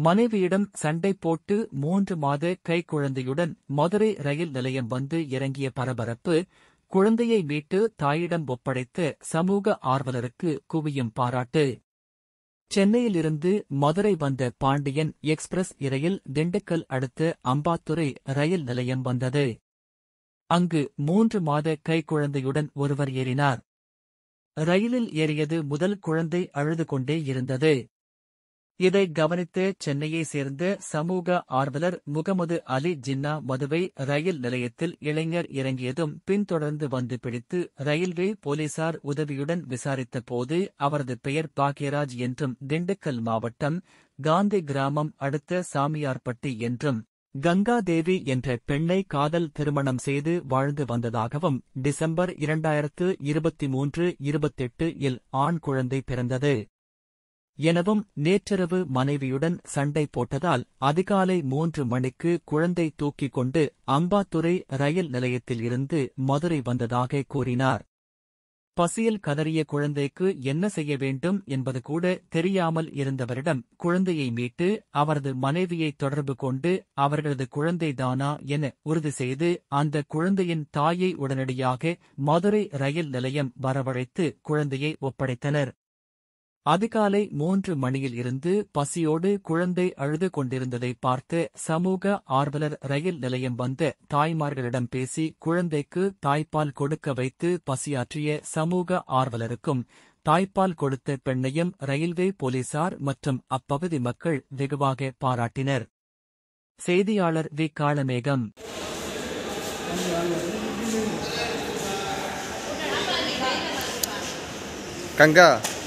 மனைவியிடம் சண்டை போட்டு மூன்று மாத கைக்குழந்தையுடன் மதுரை ரயில் நிலையம் வந்து இறங்கிய பரபரப்பு குழந்தையை மீட்டு தாயிடம் ஒப்படைத்த சமூக ஆர்வலருக்கு குவியும் பாராட்டு சென்னையிலிருந்து மதுரை வந்த பாண்டியன் எக்ஸ்பிரஸ் இரயில் திண்டுக்கல் அடுத்த அம்பாத்துறை ரயில் நிலையம் வந்தது அங்கு மூன்று மாத கைக்குழந்தையுடன் ஒருவர் ஏறினார் ரயிலில் ஏறியது முதல் குழந்தை அழுது கொண்டே இருந்தது இதை கவனித்த சென்னையை சேர்ந்த சமூக ஆர்வலர் முகமது அலி ஜின்னா மதுவை ரயில் நிலையத்தில் இளைஞர் இறங்கியதும் பின்தொடர்ந்து வந்து பிடித்து ரயில்வே போலீசார் உதவியுடன் விசாரித்த போது அவரது பெயர் பாக்யராஜ் என்றும் திண்டுக்கல் மாவட்டம் காந்தி கிராமம் அடுத்த சாமியார்பட்டி என்றும் கங்காதேவி என்ற பெண்ணை காதல் திருமணம் செய்து வாழ்ந்து வந்ததாகவும் டிசம்பர் இரண்டாயிரத்து இருபத்தி மூன்று இருபத்தெட்டு இல் ஆண் குழந்தை பிறந்தது எனவும் நேற்றிரவு மனைவியுடன் சண்டை போட்டதால் அதிகாலை மூன்று மணிக்கு குழந்தை தூக்கிக் கொண்டு அம்பாத்துறை ரயில் நிலையத்தில் இருந்து மதுரை வந்ததாக கூறினார் பசியில் கதறிய குழந்தைக்கு என்ன செய்ய வேண்டும் என்பது கூட தெரியாமல் இருந்தவரிடம் குழந்தையை மீட்டு அவரது மனைவியை தொடர்பு கொண்டு அவர்களது குழந்தைதானா என உறுதி செய்து அந்த குழந்தையின் தாயை உடனடியாக மதுரை ரயில் நிலையம் வரவழைத்து குழந்தையை ஒப்படைத்தனர் அதிகாலை மூன்று மணியில் இருந்து பசியோடு குழந்தை அழுது கொண்டிருந்ததை பார்த்து சமூக ஆர்வலர் ரயில் நிலையம் வந்த தாய்மார்களிடம் பேசி குழந்தைக்கு தாய்ப்பால் கொடுக்க வைத்து பசியாற்றிய சமூக ஆர்வலருக்கும் தாய்ப்பால் கொடுத்த பெண்ணையும் ரயில்வே போலீசார் மற்றும் அப்பகுதி மக்கள் வெகுவாக பாராட்டினர் செய்தியாளர் வி காளமேகம் கங்கா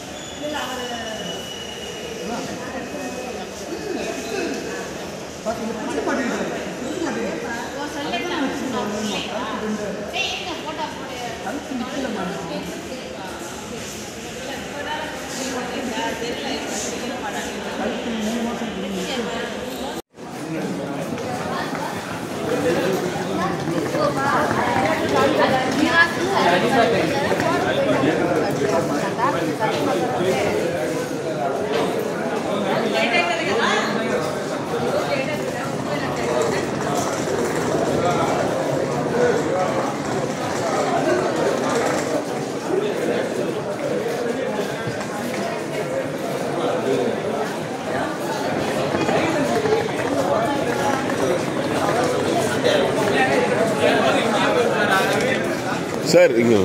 சார் இங்கே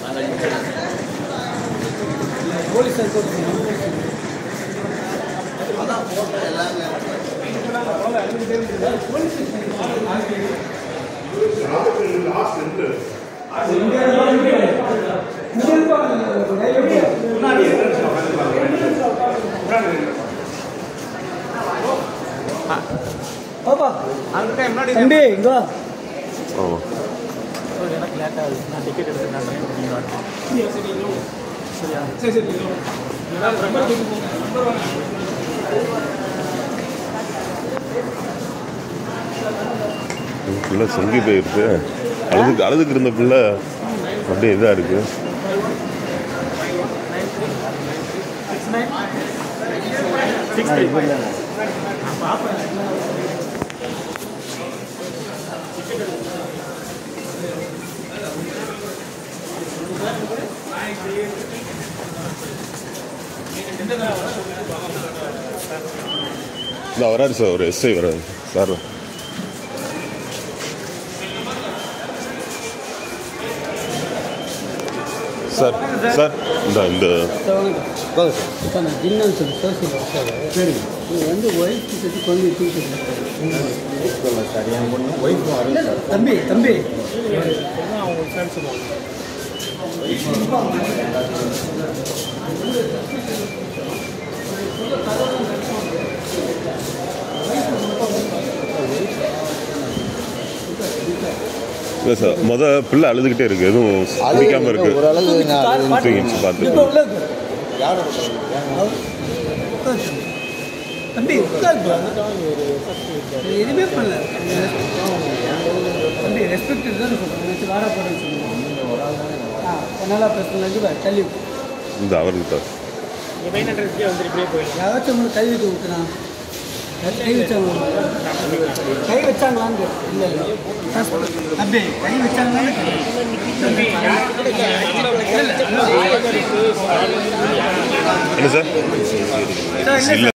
பாப்பா தம்பி இங்க வா ஆமாம் பிள்ளை சொங்கி போயிருக்கு அழுதுக்கு அழுதுக்கு இருந்த பிள்ளை அப்படியே இதாக இருக்கு இந்த வராரு சார் ஒரு எஸ்ஐ வராரு சார் சார் சார் இந்த இந்த இப்போ நான் ஜின்னு சொல்லி சோசியல் சார் சரி நீங்கள் வந்து ஒய்ஃப் சொல்லி குழந்தை தூக்கிட்டு தம்பி தம்பி இல்லை சார் முத பிள்ளை அழுதுகிட்டே இருக்கு எதுவும் பிடிக்காம இருக்கு ஓரளவு நான் தூங்கிடுச்சு பார்த்து இப்போ உள்ள இருக்கு. தம்பி உட்காரு bro. நீ எதுவுமே பண்ணல தம்பி ரெஸ்பெக்ட் தான் சொல்கிறேன் நேற்று வாடா போடுறேன்னு சொல்லுங்க ஆ நல்லா பேசல தள்ளி விட்டு. இந்த அவருக்கு தான் யாராச்சும் உங்களுக்கு கல்வி ஊற்றுனா கை வச்சாங்களா கை வச்சாங்களான்னு கேட்டேன். இல்லை இல்லை அப்படி கை வச்சாங்களான்னு என்ன சார் இல்லை